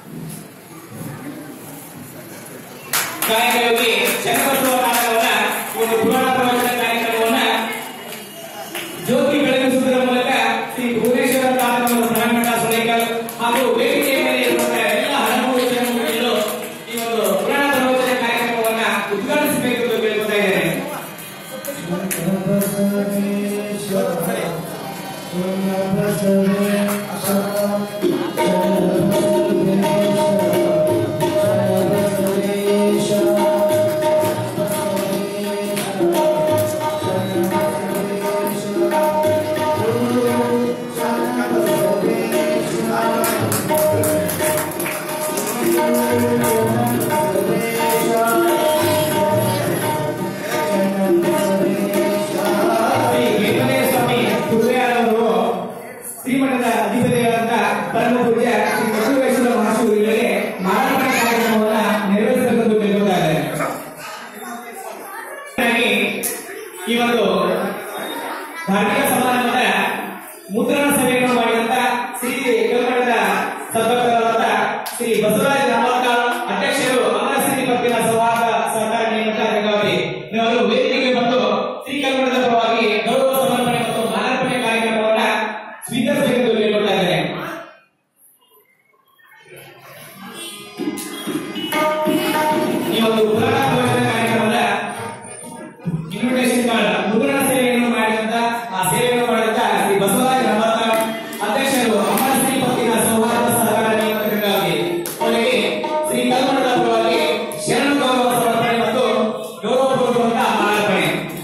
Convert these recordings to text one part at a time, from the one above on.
ಕಾರ್ಯಕ್ರಮವಾಗಿ ಚನ್ನಬಸವ ನಾಟಕವನ್ನ ಒಂದು ಪುರಾಣ ಪ್ರವಚನ ಕಾರ್ಯಕ್ರಮವನ್ನ ಜ್ಯೋತಿ ಬೆಳಗಿಸುವುದರ ಮೂಲಕ ಶ್ರೀ ಭುವನೇಶ್ವರ ತಾಲೂಕು ಬ್ರಾಹ್ಮಣ ಸುರೇಕರ್ ಹಾಗೂ ವೇದಿಕೆಯ ಮೇಲೆ ಇರುವಂತಹ ಎಲ್ಲ ಹಲವು ಜನರು ಈ ಒಂದು ಪುರಾಣ ಪ್ರವಚನ ಕಾರ್ಯಕ್ರಮವನ್ನ ಉದ್ಘಾಟಿಸಬೇಕು ಎಂದು ಕೇಳ್ಕೊತಾ ಇದ್ದೇನೆ ಶ್ರೀ ವೆಂಕಟೇಶ್ವರ ಸ್ವಾಮಿ ಕುದುರೆಯಾರವರು ಶ್ರೀಮಠದ ಅಧಿಪತಿಗಳಾದ ಪರಮ ಪೂಜ್ಯ ಶ್ರೀ ಮಧುರೇಶ್ವರ ಮಹಾಶಿವರಿಗೆ ಮಾರಾಟ ಕಾರ್ಯಕ್ರಮವನ್ನ ನೆರವೇರಿಸಬೇಕೆಂದು ಕೇಳ್ಕೊತಾ ಇದ್ದಾರೆ ಹಾಗಾಗಿ ಈ ಒಂದು ಧಾರ್ಮಿಕ ಸಮಾರಂಭದ ಮುದ್ರಣ ಸಭೆಯನ್ನು ಮಾಡಿದಂತ ಶ್ರೀ ಕಲ್ಮಠದ ಸದ್ಭಕ್ತರಾದ ಶ್ರೀ ಬಸವರಾಜ ರಾಮಕಾಳ್ ಅಧ್ಯಕ್ಷರು ಅಮರಸಿರಿ ಪತ್ತಿನ ಸೌಹಾರ್ದ ಸಹಕಾರ ನೇಮಕ ಗಂಗಾವತಿ ಇವರು ವೇದಿಕೆಗೆ ಬಂದು ಶ್ರೀ ಕಲ್ಮಠದ ಪರವಾಗಿ ಗೌರವ ಸಮರ್ಪಣೆ ಮತ್ತು ಮಾಲಾರ್ಪಣೆ ಕಾರ್ಯಕ್ರಮವನ್ನ ಸ್ವೀಕರಿಸಬೇಕೆಂದು ಕೇಳಿಕೊಳ್ತಾ ಇದ್ದಾರೆ ಈ ಒಂದು ಪುರಾಣ ಪ್ರವಚನ ಕಾರ್ಯಕ್ರಮದ ಇನ್ವಿಟೇಷನ್ ಕಾರ್ಡ್ ಮುದ್ರಣ ಸೇವೆಯನ್ನು ಮಾಡಿದಂತ ಆ ಸೇವೆಯನ್ನು ಮಾಡಿದಂತ ಶ್ರೀ ಬಸವರಾಜ ರಮತ ಅಧ್ಯಕ್ಷರು ಅಮರ ಶ್ರೀ ಪತ್ತಿನ ಸೌಹಾರ್ದ ಸಹಕಾರ ನೇಮಕಕ್ಕಾಗಿ ಅವರಿಗೆ ಶ್ರೀ ಕಲ್ಮಠದ ಪರವಾಗಿ ಶರಣ ಗೌರವ ಸಮರ್ಪಣೆ ಮತ್ತು ಗೌರವಪೂರ್ವಕವಾದ ಮಾಲಾರ್ಪಣೆ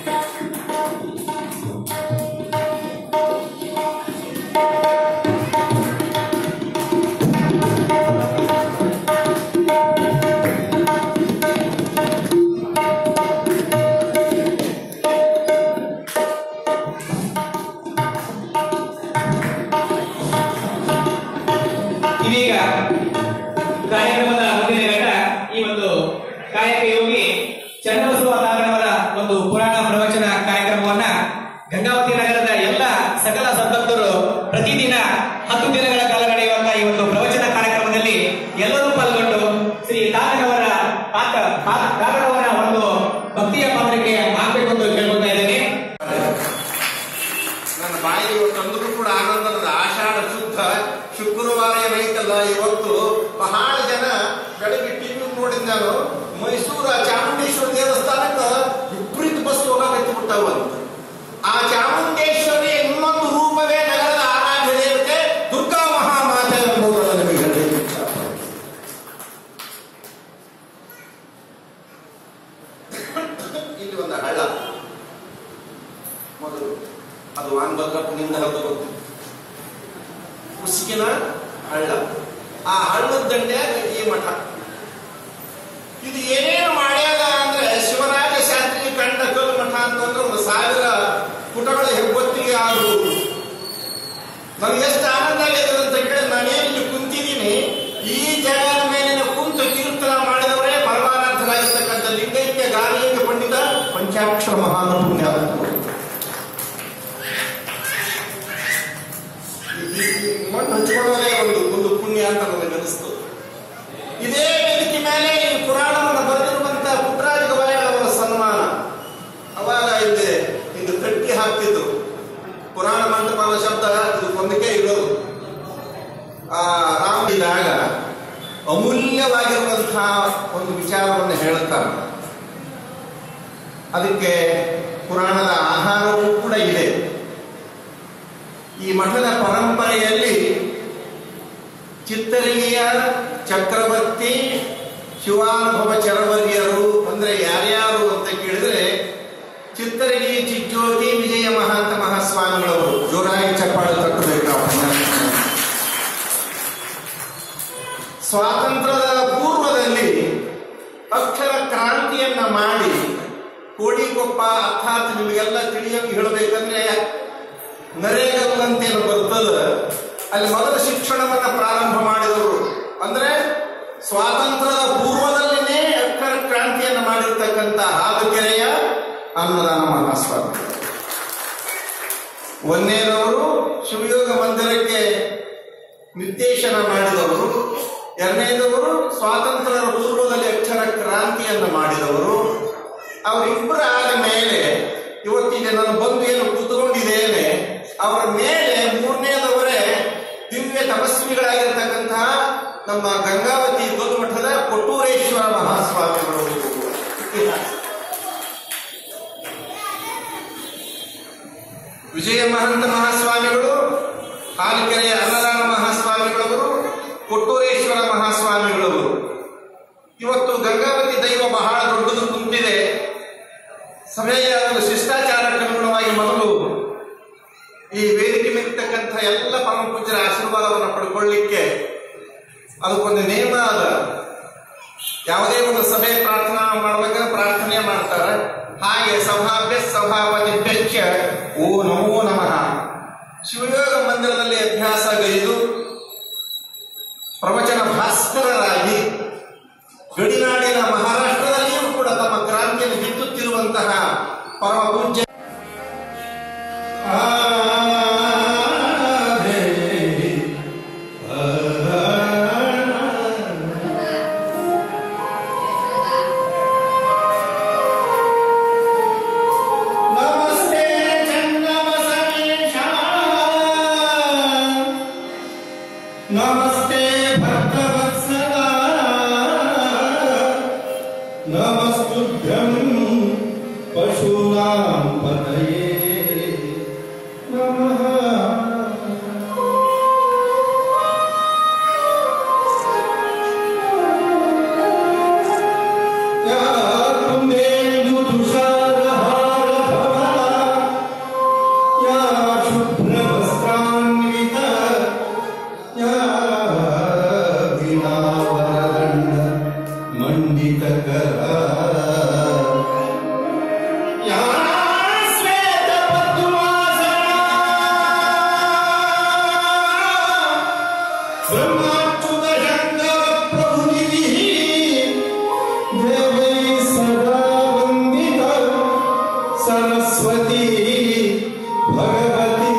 ಇದೀಗ ಕಾರ್ಯಕ್ರಮದ ಮುಂದಿನ ಘಟ್ಟ ಈ ಒಂದು ಕಾಯಕ ಯೋಗಿ ಚನ್ನಬಸವ ನಾರಾಯಣವರ ಒಂದು ಪುರಾಣ ಪ್ರವಚನ ಕಾರ್ಯಕ್ರಮವನ್ನ ಗಂಗಾವತಿ ನಗರದ ಎಲ್ಲ ಸಕಲ ಸದ್ಭಕ್ತರು ಪ್ರತಿದಿನ ಹತ್ತು ದಿನಗಳ ಕಾಲ ನಡೆಯುವಂತಹ ಈ ಒಂದು ಪ್ರವಚನ ಕಾರ್ಯಕ್ರಮದಲ್ಲಿ ಎಲ್ಲರೂ ಪಾಲ್ಗೊಂಡು ಶ್ರೀ ತಾತನವರ ಪಾತ್ರ ಪಾ- ತಾತನವರ ಒಂದು ಭಕ್ತಿಯ ಪಾತ್ರಕ್ಕೆ ಹಾಕಬೇಕು ಎಂದು ಕೇಳ್ಕೊತಾ ಇದ್ದೇನೆ ನನ್ನ ಬಾಯಿ ಇವತ್ತಂದ್ರೂ ಕೂಡ ಆನಂದದ ಆಷಾಢ ಶುದ್ಧ ಶುಕ್ರವಾರ ಏನೈತಲ್ಲ ಇವತ್ತು ಬಹಳ ಜನ ಬೆಳಗ್ಗೆ ಟಿವಿ ನೋಡಿದ ನಾನು ಮೈಸೂರ ಚಾಮುಂಡೇಶ್ವರಿ ದೇವಸ್ಥಾನಕ್ಕೆ ವಿಪರೀತ ಬಸ್ ಹೋಗಕ್ಕೆ ಬಿಟ್ಟವಂತ ಆ ಚಾಮುಂಡೇಶ್ವರಿ ಇನ್ನೊಂದು ರೂಪವೇ ನಗರದ ಆರಾಧ್ಯ ದೇವತೆ ದುರ್ಗಾ ಮಹಾಮಾತೆ ಎಂಬುದನ್ನು ನಿಮಗೆ ಹೇಳಲಿಕ್ಕೆ ಇಷ್ಟಪಡ್ತೀನಿ. ಇಲ್ಲಿ ಒಂದು ಹಳ್ಳ ಮೊದಲು ಅದು ವಾನ್ಭದ್ರಪ್ಪನಿಂದ ಹರಿದು ಬಂತು ಉಸುಕಿನ ಹಳ್ಳ ಆ ಹಳ್ಳದ ದಂಡ್ಯಾಗ ಈ ಮಠ ಇದು ಏನೇನು ಮಾಡ್ಯಾದ ಅಂದ್ರೆ ಶಿವರಾಜ ಶಾಸ್ತ್ರಿ ಕಂಡ ಕಲ್ಲು ಮಠ ಅಂತಂದ್ರೆ ಒಂದು ಸಾವಿರ ಪುಟಗಳ ಹೆಬ್ಬೊತ್ತಿಗೆ ಆಗುವುದು ನಮ್ಗೆ ಎಷ್ಟು ಆನಂದ ಆಗಿದೆ ಅಂತ ಕೇಳಿ ನಾನೇನು ಇಲ್ಲಿ ಕುಂತಿದ್ದೀನಿ ಈ ಜಾಗದ ಮೇಲಿನ ಕುಂತು ಕೀರ್ತನ ಮಾಡಿದವರೇ ಪರಮಾನರ್ಥರಾಗಿರ್ತಕ್ಕಂಥ ಲಿಂಗೈಕ್ಯ ಗಾಲಿಂಗ ಪಂಡಿತ ಪಂಚಾಕ್ಷರ ಮಹಾನ ಪುಣ್ಯ ಮಣ್ಣು ಹಂಚಿಕೊಳ್ಳೋದೇ ಒಂದು ಒಂದು ಪುಣ್ಯ ಅಂತ ನನಗೆ ಅನಿಸ್ತು ಇದೇ ವೇದಿಕೆ ಮೇಲೆ ಈ ಪುರಾಣವನ್ನು ಬರೆದಿರುವಂತ ಪುಟ್ಟರಾಜ ಗವಾಯಿಗಳ ಅವರ ಸನ್ಮಾನ ಅವಾಗ ಇಲ್ಲಿ ಇದು ಕಟ್ಟಿ ಹಾಕ್ತಿದ್ರು ಪುರಾಣ ಮಂಟಪ ಅನ್ನೋ ಶಬ್ದ ಇದು ಒಂದಕ್ಕೆ ಇರೋದು ಆ ರಾಮ ಇದ್ದಾಗ ಅಮೂಲ್ಯವಾಗಿರುವಂತಹ ಒಂದು ವಿಚಾರವನ್ನು ಹೇಳುತ್ತಾರೆ ಅದಕ್ಕೆ ಪುರಾಣದ ಆಧಾರವೂ ಕೂಡ ಇದೆ ಈ ಮಠದ ಪರಂಪರೆಯಲ್ಲಿ ಚಿತ್ತರಿಗೆಯ ಚಕ್ರವರ್ತಿ ಶಿವಾನುಭವ ಚರವರ್ಯರು ಅಂದ್ರೆ ಯಾರ್ಯಾರು ಅಂತ ಕೇಳಿದ್ರೆ ಚಿತ್ತರಿಗಿ ಚಿಜ್ಜೋತಿ ವಿಜಯ ಮಹಾಂತ ಮಹಾಸ್ವಾಮಿಗಳವರು ಜೋರಾಗಿ ಚಪ್ಪಾಳೆ ತಟ್ಟಬೇಕು ಆ ಪುಣ್ಯಾತ್ಮನ. ಸ್ವಾತಂತ್ರ್ಯದ ಪೂರ್ವದಲ್ಲಿ ಅಕ್ಷರ ಕ್ರಾಂತಿಯನ್ನ ಮಾಡಿ ಕೋಡಿಕೊಪ್ಪ ಅರ್ಥಾತ್ ನಿಮಗೆಲ್ಲ ತಿಳಿಯಂಗೆ ಹೇಳಬೇಕಂದ್ರೆ ನರೇಗಲ್ ಅಂತೇನು ಬರ್ತದ ಅಲ್ಲಿ ಮೊದಲ ಶಿಕ್ಷಣವನ್ನ ಪ್ರಾರಂಭ ಮಾಡಿದವರು ಅಂದ್ರೆ ಸ್ವಾತಂತ್ರ್ಯದ ಪೂರ್ವದಲ್ಲಿನೇ ಅಕ್ಷರ ಕ್ರಾಂತಿಯನ್ನು ಮಾಡಿರ್ತಕ್ಕಂಥ ಹಾಲುಕೆರೆಯ ಅನ್ನದಾನ ಮಹಾಸ್ವಾಮಿ ಒಂದೇನವರು ಶಿವಯೋಗ ಮಂದಿರಕ್ಕೆ ನಿರ್ದೇಶನ ಮಾಡಿದವರು ಎರಡನೇದವರು ಸ್ವಾತಂತ್ರ್ಯ ಪೂರ್ವದಲ್ಲಿ ಅಕ್ಷರ ಕ್ರಾಂತಿಯನ್ನು ಮಾಡಿದವರು ಅವರಿಬ್ಬರ ಆದ ಮೇಲೆ ಇವತ್ತಿಗೆ ನಾನು ಬಂದು ಏನು ಕೂತ್ಕೊಂಡಿದ್ದೇನೆ ಅವರ ಮೇಲೆ ಮೂರನೇದವರೇ ದಿವ್ಯ ತಪಸ್ವಿಗಳಾಗಿರ್ತಕ್ಕಂತಹ ನಮ್ಮ ಗಂಗಾವತಿ ಮಠದ ಕೊಟ್ಟೂರೇಶ್ವರ ಮಹಾಸ್ವಾಮಿಗಳು ಇತಿಹಾಸ ವಿಜಯ ಮಹಂತ ಮಹಾಸ್ವಾಮಿಗಳು ಹಾಲಿಕೆರೆಯ ಅನ್ನದಾನ ಮಹಾಸ್ವಾಮಿಗಳವರು ಕೊಟ್ಟೂರೇಶ್ವರ ಮಹಾಸ್ವಾಮಿಗಳವರು ಇವತ್ತು ಗಂಗಾವತಿ ದೈವ ಬಹಳ ದೊಡ್ಡದು ಕುಂತಿದೆ ಸಭೆಯ ಒಂದು ಶಿಷ್ಟಾಚಾರಕ್ಕನುಗುಣವಾಗಿ ಮೊದಲು ಈ ವೇದಿಕೆ ಮೇಲಿರ್ತಕ್ಕಂಥ ಎಲ್ಲ ಪರಮ ಪೂಜ್ಯರ ಆಶೀರ್ವಾದವನ್ನು ಪಡ್ಕೊಳ್ಳಿಕ್ಕೆ ಅದಕ್ಕೊಂದು ನಿಯಮ ಅದ ಯಾವುದೇ ಒಂದು ಸಭೆ ಪ್ರಾರ್ಥನಾ ಮಾಡ್ಬೇಕಾದ್ರೆ ಪ್ರಾರ್ಥನೆ ಮಾಡ್ತಾರೆ ಹಾಗೆ ಸಭಾಭ್ಯ ಸಭಾಪತಿ ಓ ನಮೋ ನಮಃ ಶಿವಯೋಗ ಮಂದಿರದಲ್ಲಿ ಅಭ್ಯಾಸ ಗೈದು ಪ್ರವಚನ ಭಾಸ್ಕರರಾಗಿ ಗಡಿನಾಡಿನ ಮಹಾರಾಷ್ಟ್ರದಲ್ಲಿಯೂ ಕೂಡ ತಮ್ಮ ಕ್ರಾಂತಿಯನ್ನು ಬಿತ್ತುತ್ತಿರುವಂತಹ ಪರಮ ಪೂಜ್ಯ ನಮಸ್ತೆ ಚನ್ನಬಸವೇಶ ನಮಸ್ತೆ ಭಕ್ತವತ್ಸಲ ನಮಸ್ತುಭ್ಯಂ ಪಶೂನಾಂ ಪತಯೇ ನಮಃ ಯಾ ಕುಂದೇಂದು ತುಷಾರಹಾರ ಭವನ ಯಾ ಶುಭ್ರವಸ್ತ್ರಾನ್ವಿತ ಯಾ ವೀಣಾವರದಂಡ ಮಂಡಿತಕರ ಯಾ ಶ್ವೇತ ಬ್ರಹ್ಮಾಚ್ಯುತ ಶಂಕರ ಪ್ರಭುನಿಧಿಃ ದೇವೈ ಸದಾ ವಂದಿತ ಸರಸ್ವತಿ ಭಗವತಿ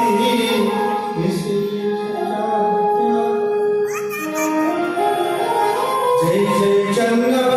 ಜೈ ಜೈ ಚನ್ನಬಸವೇಶ